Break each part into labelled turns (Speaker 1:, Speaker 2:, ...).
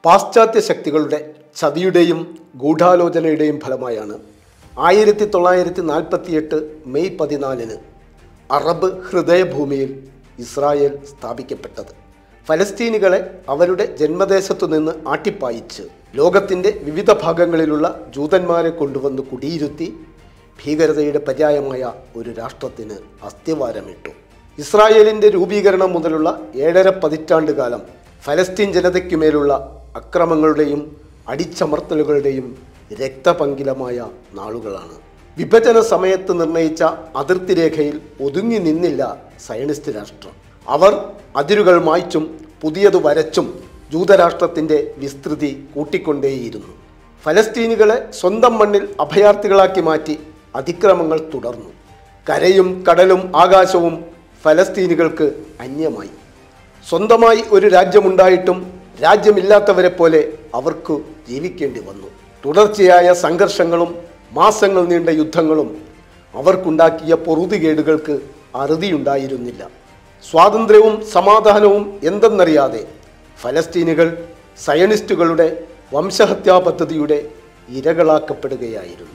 Speaker 1: പാശ്ചാത്യ ശക്തികളുടെ ചതിയുടെയും ഗൂഢാലോചനയുടെയും ഫലമായാണ് ആയിരത്തി തൊള്ളായിരത്തി നാൽപ്പത്തിയെട്ട് മെയ് പതിനാലിന് അറബ് ഹൃദയഭൂമിയിൽ ഇസ്രായേൽ സ്ഥാപിക്കപ്പെട്ടത് ഫലസ്തീനികളെ അവരുടെ ജന്മദേശത്തു നിന്ന് ആട്ടിപ്പായിച്ച് ലോകത്തിൻ്റെ വിവിധ ഭാഗങ്ങളിലുള്ള ജൂതന്മാരെ കൊണ്ടുവന്ന് കുടിയിരുത്തി ഭീകരതയുടെ പര്യായമായ ഒരു രാഷ്ട്രത്തിന് അസ്ഥിവാരമിട്ടു ഇസ്രായേലിൻ്റെ രൂപീകരണം മുതലുള്ള ഏഴര പതിറ്റാണ്ട് കാലം ഫലസ്തീൻ ജനതയ്ക്കുമേലുള്ള അക്രമങ്ങളുടെയും അടിച്ചമർത്തലുകളുടെയും രക്തപങ്കിലമായ നാളുകളാണ് വിഭജന സമയത്ത് നിർണയിച്ച അതിർത്തി രേഖയിൽ ഒതുങ്ങി നിന്നില്ല സയനിസ്റ്റ് രാഷ്ട്രം അവർ അതിരുകൾ മായ്ച്ചും പുതിയത് വരച്ചും ജൂതരാഷ്ട്രത്തിൻ്റെ വിസ്തൃതി കൂട്ടിക്കൊണ്ടേയിരുന്നു ഫലസ്തീനികളെ സ്വന്തം മണ്ണിൽ അഭയാർത്ഥികളാക്കി മാറ്റി അതിക്രമങ്ങൾ തുടർന്നു കരയും കടലും ആകാശവും ഫലസ്തീനികൾക്ക് അന്യമായി സ്വന്തമായി ഒരു രാജ്യമുണ്ടായിട്ടും രാജ്യമില്ലാത്തവരെ പോലെ അവർക്ക് ജീവിക്കേണ്ടി വന്നു തുടർച്ചയായ സംഘർഷങ്ങളും മാസങ്ങൾ നീണ്ട യുദ്ധങ്ങളും അവർക്കുണ്ടാക്കിയ പൊറുതികേടുകൾക്ക് അറുതിയുണ്ടായിരുന്നില്ല സ്വാതന്ത്ര്യവും സമാധാനവും എന്തെന്നറിയാതെ ഫലസ്തീനികൾ സയനിസ്റ്റുകളുടെ വംശഹത്യാ പദ്ധതിയുടെ ഇരകളാക്കപ്പെടുകയായിരുന്നു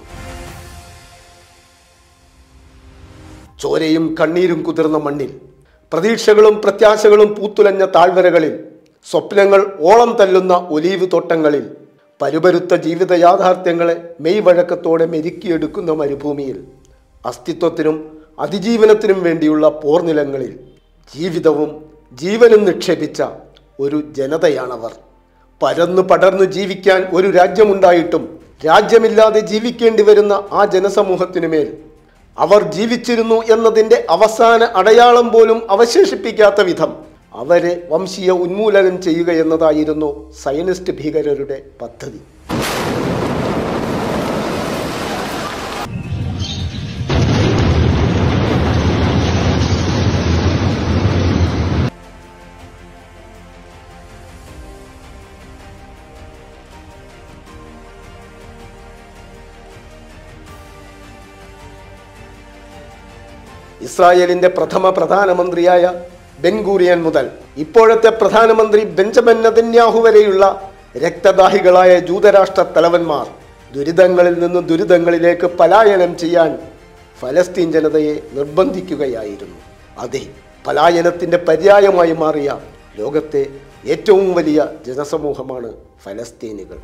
Speaker 1: ചോരയും കണ്ണീരും കുതിർന്ന മണ്ണിൽ പ്രതീക്ഷകളും പ്രത്യാശകളും പൂത്തുലഞ്ഞ താഴ്വരകളിൽ സ്വപ്നങ്ങൾ ഓളം തല്ലുന്ന ഒലീവ് തോട്ടങ്ങളിൽ പരുപരുത്ത ജീവിത യാഥാർത്ഥ്യങ്ങളെ മെയ് വഴക്കത്തോടെ മെരുക്കിയെടുക്കുന്ന മരുഭൂമിയിൽ അസ്തിത്വത്തിനും അതിജീവനത്തിനും വേണ്ടിയുള്ള പോർനിലങ്ങളിൽ ജീവിതവും ജീവനും നിക്ഷേപിച്ച ഒരു ജനതയാണവർ പരന്നു പടർന്നു ജീവിക്കാൻ ഒരു രാജ്യമുണ്ടായിട്ടും രാജ്യമില്ലാതെ ജീവിക്കേണ്ടി വരുന്ന ആ ജനസമൂഹത്തിനുമേൽ അവർ ജീവിച്ചിരുന്നു എന്നതിൻ്റെ അവസാന അടയാളം പോലും അവശേഷിപ്പിക്കാത്ത വിധം അവരെ വംശീയ ഉന്മൂലനം ചെയ്യുക എന്നതായിരുന്നു സയനിസ്റ്റ് ഭീകരരുടെ പദ്ധതി ഇസ്രായേലിന്റെ പ്രഥമ പ്രധാനമന്ത്രിയായ ബെൻഗൂറിയൻ മുതൽ ഇപ്പോഴത്തെ പ്രധാനമന്ത്രി ബെഞ്ചമിൻ നതന്യാഹു വരെയുള്ള രക്തദാഹികളായ ജൂതരാഷ്ട്ര തലവന്മാർ ദുരിതങ്ങളിൽ നിന്ന് ദുരിതങ്ങളിലേക്ക് പലായനം ചെയ്യാൻ ഫലസ്തീൻ ജനതയെ നിർബന്ധിക്കുകയായിരുന്നു അതെ പലായനത്തിന്റെ പര്യായമായി മാറിയ ലോകത്തെ ഏറ്റവും വലിയ ജനസമൂഹമാണ് ഫലസ്തീനികൾ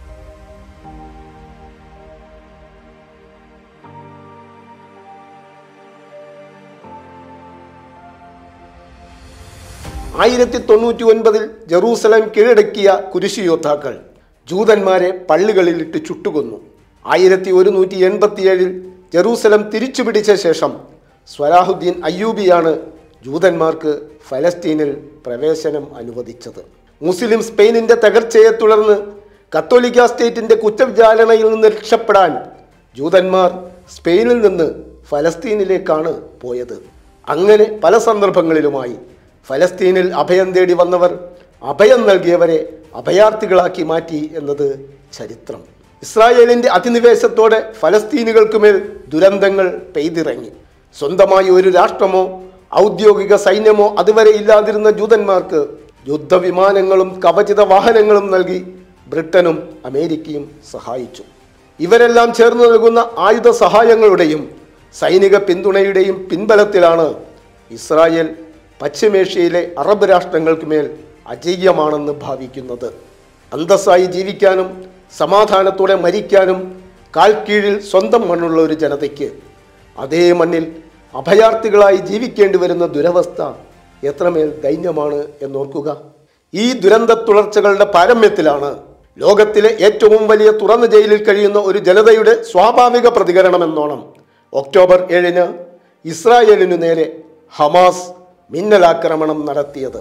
Speaker 1: ആയിരത്തി തൊണ്ണൂറ്റി ഒൻപതിൽ ജെറൂസലം കീഴടക്കിയ കുരിശു യോദ്ധാക്കൾ ജൂതന്മാരെ പള്ളികളിലിട്ട് ചുട്ടുകൊന്നു ആയിരത്തി ഒരുന്നൂറ്റി എൺപത്തിയേഴിൽ ജെറൂസലം തിരിച്ചു പിടിച്ച ശേഷം സ്വലാഹുദ്ദീൻ അയ്യൂബിയാണ് ജൂതന്മാർക്ക് ഫലസ്തീനിൽ പ്രവേശനം അനുവദിച്ചത് മുസ്ലിം സ്പെയിനിന്റെ തകർച്ചയെ തുടർന്ന് കത്തോലിക്ക സ്റ്റേറ്റിന്റെ കുറ്റവിചാരണയിൽ നിന്ന് രക്ഷപ്പെടാൻ ജൂതന്മാർ സ്പെയിനിൽ നിന്ന് ഫലസ്തീനിലേക്കാണ് പോയത് അങ്ങനെ പല സന്ദർഭങ്ങളിലുമായി ഫലസ്തീനിൽ അഭയം തേടി വന്നവർ അഭയം നൽകിയവരെ അഭയാർത്ഥികളാക്കി മാറ്റി എന്നത് ചരിത്രം ഇസ്രായേലിന്റെ അധിനിവേശത്തോടെ ഫലസ്തീനുകൾക്കുമേൽ ദുരന്തങ്ങൾ പെയ്തിറങ്ങി സ്വന്തമായി ഒരു രാഷ്ട്രമോ ഔദ്യോഗിക സൈന്യമോ അതുവരെ ഇല്ലാതിരുന്ന ജൂതന്മാർക്ക് യുദ്ധവിമാനങ്ങളും കവചിത വാഹനങ്ങളും നൽകി ബ്രിട്ടനും അമേരിക്കയും സഹായിച്ചു ഇവരെല്ലാം ചേർന്ന് നൽകുന്ന ആയുധ സഹായങ്ങളുടെയും സൈനിക പിന്തുണയുടെയും പിൻബലത്തിലാണ് ഇസ്രായേൽ പശ്ചിമേഷ്യയിലെ അറബ് രാഷ്ട്രങ്ങൾക്ക് മേൽ അജയ്യമാണെന്ന് ഭാവിക്കുന്നത് അന്തസ്സായി ജീവിക്കാനും സമാധാനത്തോടെ മരിക്കാനും കാൽ കീഴിൽ സ്വന്തം മണ്ണുള്ള ഒരു ജനതയ്ക്ക് അതേ മണ്ണിൽ അഭയാർത്ഥികളായി ജീവിക്കേണ്ടി വരുന്ന ദുരവസ്ഥ എത്രമേൽ ദൈന്യമാണ് എന്നോർക്കുക ഈ ദുരന്ത തുടർച്ചകളുടെ പാരമ്യത്തിലാണ് ലോകത്തിലെ ഏറ്റവും വലിയ തുറന്ന ജയിലിൽ കഴിയുന്ന ഒരു ജനതയുടെ സ്വാഭാവിക പ്രതികരണമെന്നോണം ഒക്ടോബർ ഏഴിന് ഇസ്രായേലിനു നേരെ ഹമാസ് മിന്നലാക്രമണം നടത്തിയത്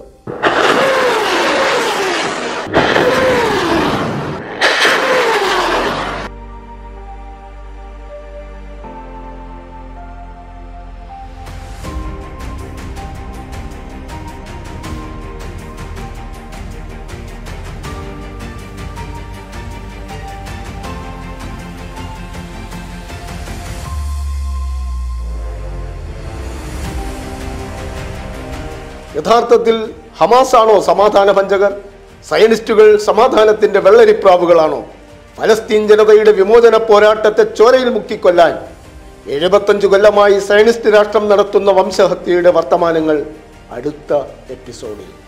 Speaker 1: യഥാർത്ഥത്തിൽ ഹമാസാണോ സമാധാന ഭഞ്ചകർ സയനിസ്റ്റുകൾ സമാധാനത്തിന്റെ വെള്ളരിപ്രാവുകളാണോ ഫലസ്തീൻ ജനതയുടെ വിമോചന പോരാട്ടത്തെ ചോരയിൽ മുക്കിക്കൊല്ലാൻ എഴുപത്തഞ്ചു കൊല്ലമായി സയനിസ്റ്റ് രാഷ്ട്രം നടത്തുന്ന വംശഹത്യയുടെ വർത്തമാനങ്ങൾ അടുത്ത എപ്പിസോഡിൽ